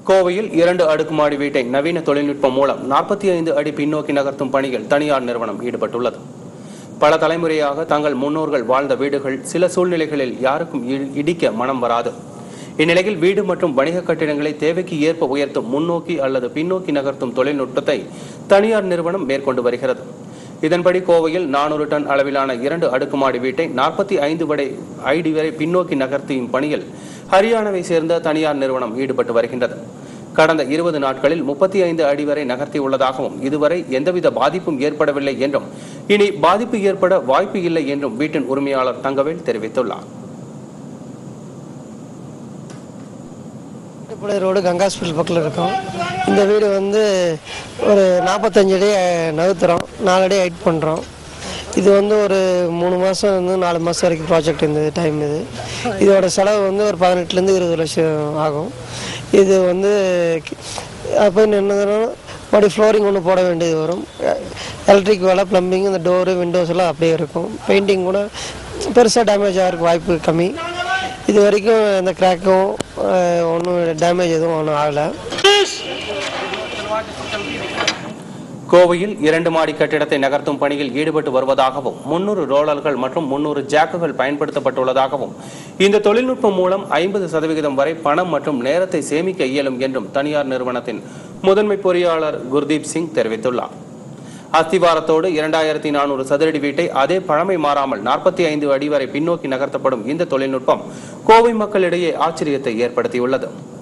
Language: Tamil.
கோவையில் இரண்டு அடுக்குமாடி வீட்டை நவீன தொழில்நுட்பம் மூலம் நாற்பத்தி ஐந்து அடி பின்னோக்கி நகர்த்தும் பணியில் தனியார் நிறுவனம் ஈடுபட்டுள்ளது பல தலைமுறையாக தங்கள் முன்னோர்கள் வாழ்ந்த வீடுகள் சில சூழ்நிலைகளில் யாருக்கும் இ- இடிக்க மனம் வராது இந்நிலையில் வீடு மற்றும் வணிக கட்டிடங்களை தேவைக்கு ஏற்ப உயர்த்தும் முன்னோக்கி அல்லது பின்னோக்கி நகர்த்தும் தொழில்நுட்பத்தை தனியார் நிறுவனம் மேற்கொண்டு வருகிறது இதன்படி கோவையில் நானூறு டன் அளவிலான இரண்டு அடுக்குமாடி வீட்டை நாற்பத்தி ஐந்து வரை ஐடி வரை பின்னோக்கி நகர்த்தியும் பணியில் ஹரியானாவை சேர்ந்த தனியார் நிறுவனம் ஈடுபட்டு வருகின்றது கடந்த இருபது நாட்களில் முப்பத்தி ஐந்து அடி வரை நகர்த்தியுள்ளதாகவும் இதுவரை எந்தவித பாதிப்பும் ஏற்படவில்லை என்றும் இனி பாதிப்பு ஏற்பட வாய்ப்பு இல்லை என்றும் வீட்டின் உரிமையாளர் தங்கவேல் தெரிவித்துள்ளார் மேட்டுப்பாளைய ரோடு கங்கா ஹாஸ்பிட்டல் பக்கத்தில் இருக்கோம் இந்த வீடு வந்து ஒரு நாற்பத்தஞ்சு அடி நகர்த்துறோம் நாலு அடி ஹைட் பண்ணுறோம் இது வந்து ஒரு மூணு மாதம் வந்து நாலு மாதம் வரைக்கும் ப்ராஜெக்ட் இந்த டைம் இது இதோட செலவு வந்து ஒரு பதினெட்டுலேருந்து இருபது லட்சம் ஆகும் இது வந்து அப்போ என்னதுன்னா மறுபடியும் ஃப்ளோரிங் ஒன்று போட வேண்டியது வரும் எலக்ட்ரிக் வேலை ப்ளம்பிங் இந்த டோரு விண்டோஸ் எல்லாம் அப்படியே இருக்கும் பெயிண்டிங் கூட பெருசாக டேமேஜ் ஆகிறதுக்கு வாய்ப்பு கம்மி இது வரைக்கும் எந்த கிராக்கும் ஒன்றும் டேமேஜ் எதுவும் ஒன்றும் ஆகலை கோவையில் இரண்டு மாடி கட்டிடத்தை நகர்த்தும் பணியில் ஈடுபட்டு வருவதாகவும் முன்னூறு ரோலர்கள் மற்றும் முன்னூறு ஜாக்குகள் பயன்படுத்தப்பட்டுள்ளதாகவும் இந்த தொழில்நுட்பம் மூலம் ஐம்பது சதவிகிதம் வரை பணம் மற்றும் நேரத்தை சேமிக்க இயலும் என்றும் தனியார் நிறுவனத்தின் முதன்மை பொறியாளர் குர்தீப் சிங் தெரிவித்துள்ளார் அஸ்திவாரத்தோடு இரண்டாயிரத்தி நானூறு சதுரடி வீட்டை அதே பழமை மாறாமல் நாற்பத்தி ஐந்து அடி வரை பின்னோக்கி நகர்த்தப்படும் இந்த தொழில்நுட்பம் கோவை மக்களிடையே ஆச்சரியத்தை ஏற்படுத்தியுள்ளது